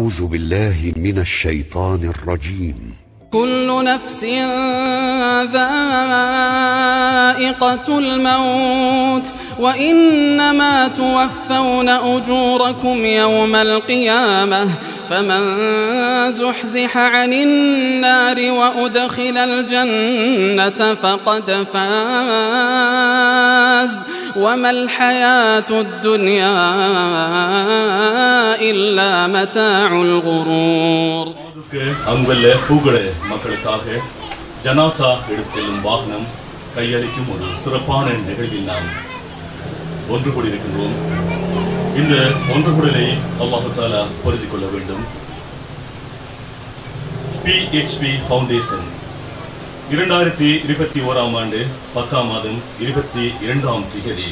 أعوذ بالله من الشيطان الرجيم كل نفس ذائقة الموت وإنما توفون أجوركم يوم القيامة فمن زحزح عن النار وأدخل الجنة فقد فاز وما الحياة الدنيا إلا متاع الغرور க்கு அங்குள்ள பூகட மக்களுக்காக ஜனாசா எடுத்துச் செல்லும் வாகனம் கையளிக்கும் ஒரு சிறப்பான நிகழ்வில் நாம் ஒன்று கூடியிருக்கின்றோம் இந்த ஒன்று கூடலை அல்லாஹு தாலா பொருந்திக் கொள்ள வேண்டும் பிஹெச்பி ஃபவுண்டேஷன் இரண்டாயிரத்தி இருபத்தி ஓராம் ஆண்டு பத்தாம் மாதம் இருபத்தி இரண்டாம் திகதி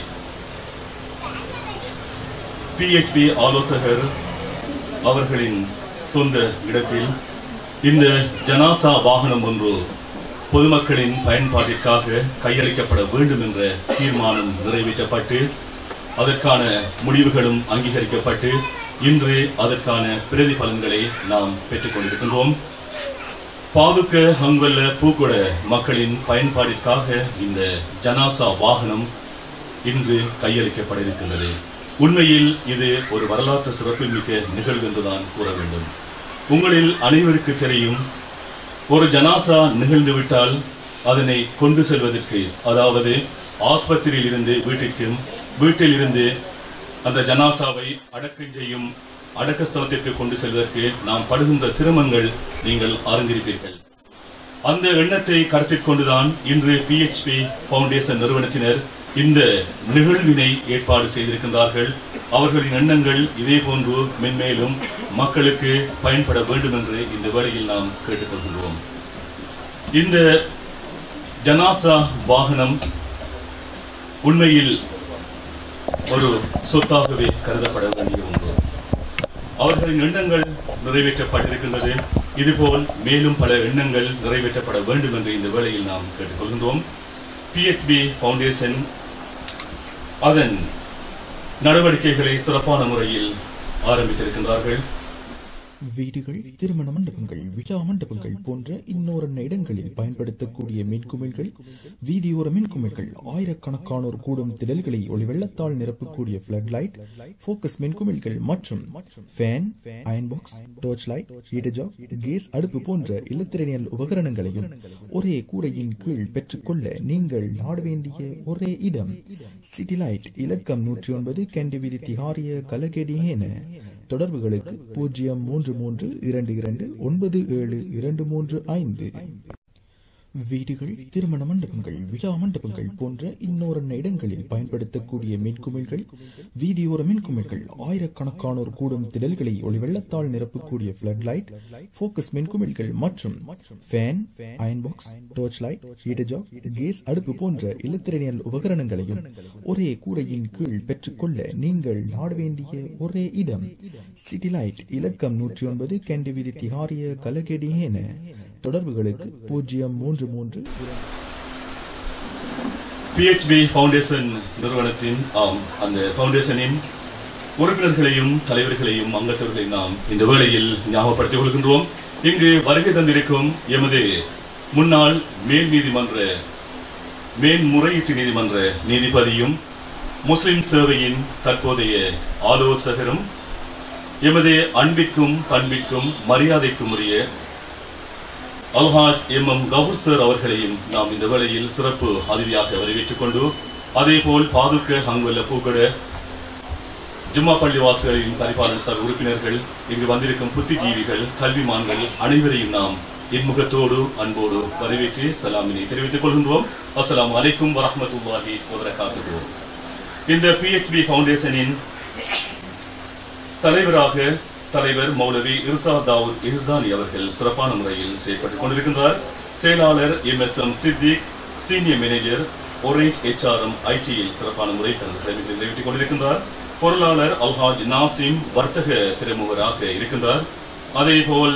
பிஹெச்பி ஆலோசகர் அவர்களின் சொந்த இடத்தில் இந்த ஜனாசா வாகனம் ஒன்று பொதுமக்களின் பயன்பாட்டிற்காக கையளிக்கப்பட வேண்டும் என்ற தீர்மானம் நிறைவேற்றப்பட்டு அதற்கான முடிவுகளும் அங்கீகரிக்கப்பட்டு இன்று அதற்கான பிரதிபலன்களை நாம் பெற்றுக் கொண்டிருக்கின்றோம் பாதுக்க அங்குள்ள பூக்குட மக்களின் பயன்பாட்டிற்காக இந்த ஜனாசா வாகனம் இன்று கையளிக்கப்பட இருக்கின்றது உண்மையில் இது ஒரு வரலாற்று சிறப்புமிக்க நிகழ்வு என்றுதான் கூற வேண்டும் உங்களில் அனைவருக்கு தெரியும் ஒரு ஜனாசா நிகழ்ந்து விட்டால் அதனை கொண்டு செல்வதற்கு அதாவது ஆஸ்பத்திரியில் இருந்து வீட்டிற்கும் வீட்டில் இருந்து அந்த ஜனாசாவை அடக்கம் செய்யும் அடக்க ஸ்தலத்திற்கு கொண்டு செல்வதற்கு நாம் படுகின்ற சிரமங்கள் நீங்கள் அறிந்திருப்பீர்கள் அந்த எண்ணத்தை கருத்தில் கொண்டுதான் இன்று பிஹெச்பி ஃபவுண்டேஷன் நிறுவனத்தினர் இந்த நிகழ்வினை ஏற்பாடு செய்திருக்கின்றார்கள் அவர்களின் எண்ணங்கள் இதே போன்று மென்மேலும் மக்களுக்கு பயன்பட வேண்டும் என்று இந்த வேளையில் நாம் கேட்டுக்கொள்கின்றோம் இந்த ஜனாசா வாகனம் உண்மையில் ஒரு சொத்தாகவே கருதப்பட வேண்டிய ஒன்று அவர்களின் எண்ணங்கள் நிறைவேற்றப்பட்டிருக்கின்றது இதுபோல் மேலும் பல எண்ணங்கள் நிறைவேற்றப்பட வேண்டும் என்று இந்த வேளையில் நாம் கேட்டுக்கொள்கின்றோம் பிஎச்பி ஃபவுண்டேஷன் அதன் நடவடிக்கைகளை சிறப்பான முறையில் ஆரம்பித்திருக்கின்றார்கள் வீடுகள் திருமண மண்டபங்கள் விழா மண்டபங்கள் போன்ற இன்னொரு இடங்களில் பயன்படுத்தக்கூடிய மின்குமிழ்கள் வீதியோர மின்குமிழ்கள் ஆயிரக்கணக்கானோர் கூடும் திடல்களை ஒளி வெள்ளத்தால் நிரப்பக்கூடிய பிளட் லைட் போக்கஸ் மின்குமிழ்கள் மற்றும் fan iron box torch light heater jug gas அடுப்பு போன்ற இலத்திரனியல் உபகரணங்களையும் ஒரே கூரையின் கீழ் பெற்றுக்கொள்ள நீங்கள் நாட வேண்டிய ஒரே இடம் சிட்டி லைட் இலக்கம் நூற்றி ஒன்பது கேண்டி வீதி திகாரிய கலகெடியேன தொடர்புகளுக்கு பூஜ்ஜியம் மூன்று மூன்று இரண்டு இரண்டு ஒன்பது ஏழு இரண்டு மூன்று ஐந்து வீடுகள் திருமண மண்டபங்கள் விழா மண்டபங்கள் போன்ற இன்னொரு இடங்களில் பயன்படுத்தக்கூடிய மின்குமிழ்கள் வீதியோர மின்குமிழ்கள் ஆயிரக்கணக்கானோர் கூடும் திடல்களை ஒளி வெள்ளத்தால் நிரப்பக்கூடிய பிளட் லைட் போக்கஸ் மின்குமிழ்கள் மற்றும் fan iron box torch light heater jug gas அடுப்பு போன்ற இலத்திரனியல் உபகரணங்களையும் ஒரே கூரையின் கீழ் பெற்றுக்கொள்ள நீங்கள் நாட வேண்டிய ஒரே இடம் சிட்டி லைட் இலக்கம் நூற்றி ஒன்பது கேண்டி வீதி திகாரிய கலகெடியேன தொடர்புகளுக்கு பூஜ்ஜியம் மூன்று மூன்று பிஹெச்பி ஃபவுண்டேஷன் நிறுவனத்தின் ஆம் அந்த ஃபவுண்டேஷனின் உறுப்பினர்களையும் தலைவர்களையும் அங்கத்தவர்களையும் நாம் இந்த வேளையில் ஞாபகப்படுத்திக் கொள்கின்றோம் இங்கு வருகை தந்திருக்கும் எமது முன்னாள் மேல் நீதிமன்ற மேன்முறையீட்டு நீதிமன்ற நீதிபதியும் முஸ்லிம் சேவையின் தற்போதைய ஆலோசகரும் எமது அன்பிற்கும் பண்பிற்கும் மரியாதைக்கும் உரிய அல்ஹாஜ் எம் எம் கபூர் சார் அவர்களையும் நாம் இந்த வேளையில் சிறப்பு அதிதியாக வரவேற்றுக் கொண்டு அதேபோல் பாதுக்க அங்குள்ள பூக்கட ஜும்மா பள்ளிவாசிகளின் பரிபாலன் சபை உறுப்பினர்கள் இங்கு வந்திருக்கும் புத்திஜீவிகள் கல்விமான்கள் அனைவரையும் நாம் இன்முகத்தோடு அன்போடு வரவேற்று சலாமினை தெரிவித்துக் கொள்கின்றோம் அஸ்ஸலாமு அலைக்கும் வரஹ்மத்துல்லாஹி வபரகாத்துஹு இந்த பிஹெச்பி ஃபவுண்டேஷனின் தலைவராக தலைவர் மௌலவி இர்சா தாவூத் இஹ்சானி அவர்கள் சிறப்பான முறையில் செயல்பட்டுக் கொண்டிருக்கின்றார் செயலாளர் M S M Siddique senior manager Orange HRM ஐடியில் சிறப்பான முறை தனது கடமைகளை நிறைவேற்றிக் கொண்டிருக்கின்றார் பொருளாளர் அல்ஹாஜ் நாசிம் வர்த்தக திறமுகராக இருக்கின்றார் அதேபோல்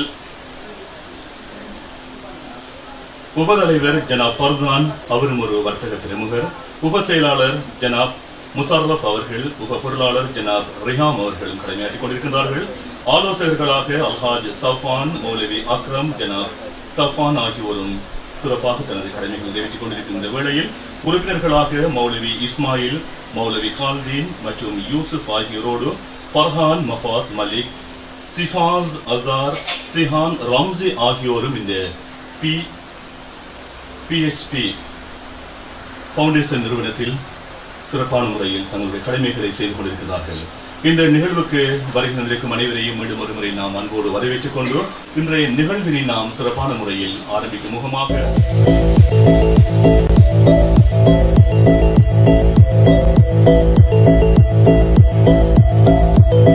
உபதலைவர் ஜனாப் ஃபர்சான் அவரும் ஒரு வர்த்தக பிரமுகர் உப செயலாளர் ஜனாப் முசாரப் அவர்கள் உப பொருளாளர் ஜனாப் ரிஹாம் அவர்களும் கடமையாற்றிக் கொண்டிருக்கின்றார்கள் ஆலோசகர்களாக அல்ஹாஜ் சஃபான் மௌலவி அக்ரம் ஜனாப் சஃபான் ஆகியோரும் சிறப்பாக தனது கடமைகளை நிறைவேற்றிக் கொண்டிருக்கின்ற வேளையில் உறுப்பினர்களாக மௌலவி இஸ்மாயில் மௌலவி கால்தீன் மற்றும் யூசுப் ஆகியோரோடு ஃபர்ஹான் மஃபாஸ் மலிக் சிஃபாஸ் அசார் சிஹான் ரம்சி ஆகியோரும் இந்த பி பிஹெச்பி ஃபவுண்டேஷன் நிறுவனத்தில் சிறப்பான முறையில் தங்களுடைய கடமைகளை செய்து கொண்டிருக்கிறார்கள் இந்த நிகழ்வுக்கு வருகை நிற்கும் அனைவரையும் மீண்டும் ஒருமுறை நாம் அன்போடு வரவேற்றுக் கொண்டு இன்றைய நிகழ்வினை நாம் சிறப்பான முறையில் ஆரம்பிக்கும் முகமாக